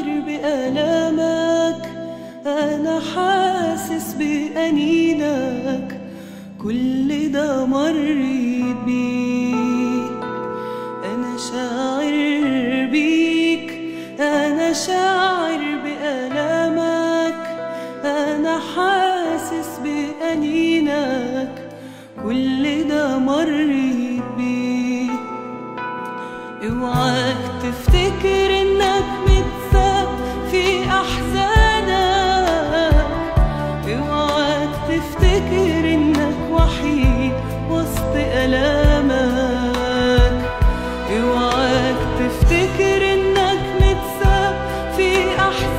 شاعر بآلامك أنا حاسس بأنينك كل ده مريت بيك أنا شاعر بيك أنا شاعر بآلامك أنا حاسس بأنينك كل ده مريت بيك اوعاك تفتكر انك متساب في احزانك اوعاك تفتكر انك وحيد وسط الامك اوعاك تفتكر انك متساب في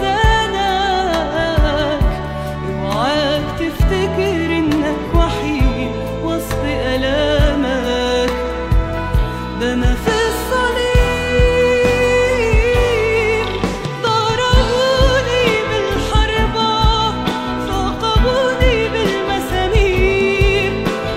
احزانك اوعاك تفتكر انك وحيد وسط الامك ده انا في الصليب ضربوني بالحربة ثقبوني بالمسامير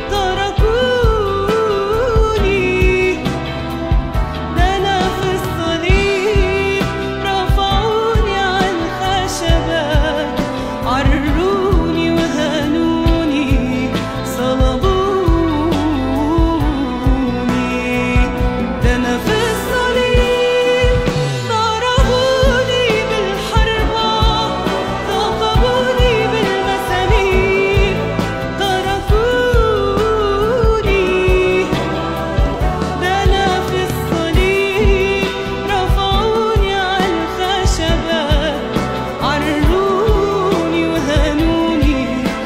تركوني ده انا في الصليب رفعوني عن خشبة عروني وهنوني صلبوني ده انا في الصليب ضربوني بالحربة ثقبوني بالمسامير تركوني ده أنا في الصليب رفعوني على الخشبة عروني وهنوني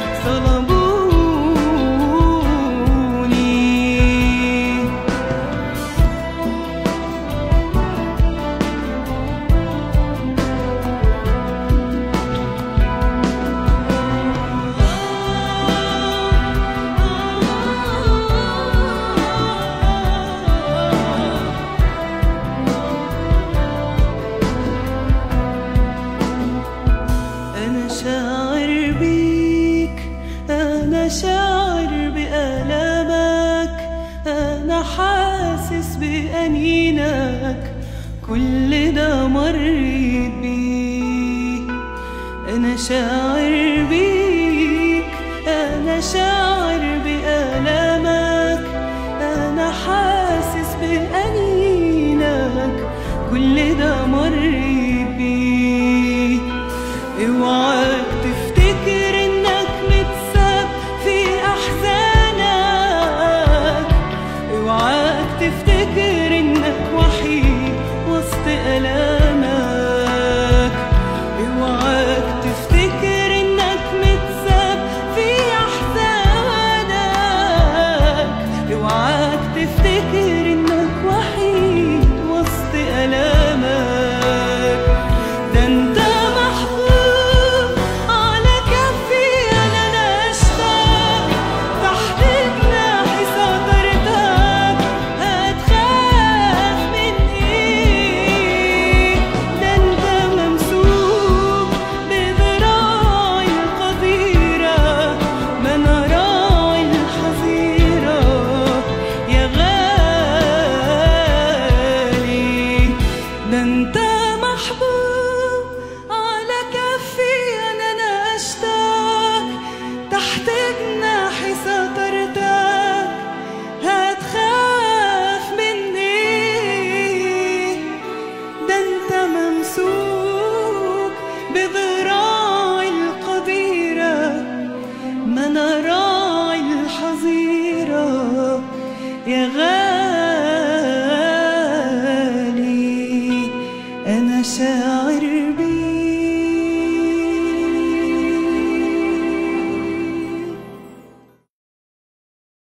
صلبوني أنا شاعر بيك أنا شاعر بآلامك أنا حاسس بأنينك كل ده مريت بيك أنا شاعر بيك أنا شاعر بآلامك أنا حاسس بأنينك كل ده مريت بيك اوعاك تفتكر انك متساب في احزانك اوعاك تفتكر انك وحيد وسط الامك اوعاك تفتكر انك متساب في احزانك اوعاك تفتكر انك وحيد وسط الامك ده انت محبوب على كفي انا نشتاق تحت جناحي سطرتك هتخاف من ايه ده انت ممسوك بذراعي القديرة ما انا راعي الحظيرة يا غالي ده انت محبوب على كفي انا نشتاق تحت جناحي سطرتك هتخاف مني ده انت ممسوك بذراعي القديرة ما انا راعي الحظيرة يا غالي